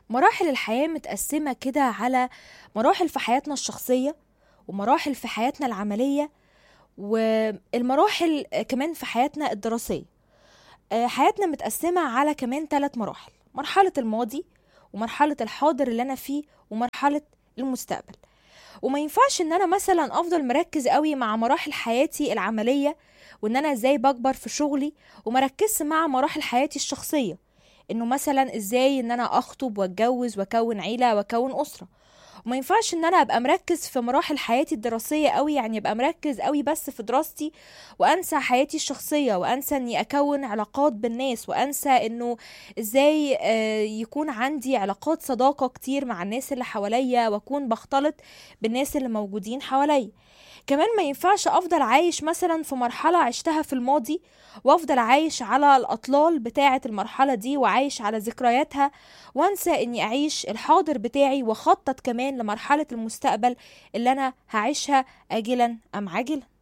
مراحل الحياة متقسمة كده على مراحل في حياتنا الشخصية ومراحل في حياتنا العملية والمراحل كمان في حياتنا الدراسية آه، حياتنا متقسمة على كمان ثلاث مراحل مرحلة الماضي ومرحلة الحاضر اللي أنا فيه ومرحلة المستقبل وما ينفعش ان انا مثلا افضل مركز قوي مع مراحل حياتي العمليه وان انا ازاي بكبر في شغلي ومركزش مع مراحل حياتي الشخصيه انه مثلا ازاي ان انا اخطب واتجوز واكون عيله واكون اسره وما ينفعش ان انا ابقى مركز في مراحل حياتي الدراسيه قوي يعني ابقى مركز قوي بس في دراستي وانسى حياتي الشخصيه وانسى اني اكون علاقات بالناس وانسى انه ازاي آه، يكون عندي علاقات صداقه كتير مع الناس اللي حواليا واكون بختلط بالناس اللي موجودين حواليا كمان ما ينفعش افضل عايش مثلا في مرحله عشتها في الماضي وافضل عايش على الاطلال بتاعه المرحله دي وعايش على ذكرياتها وانسى اني اعيش الحاضر بتاعي واخطط كمان لمرحله المستقبل اللي انا هعيشها اجلا ام عاجلا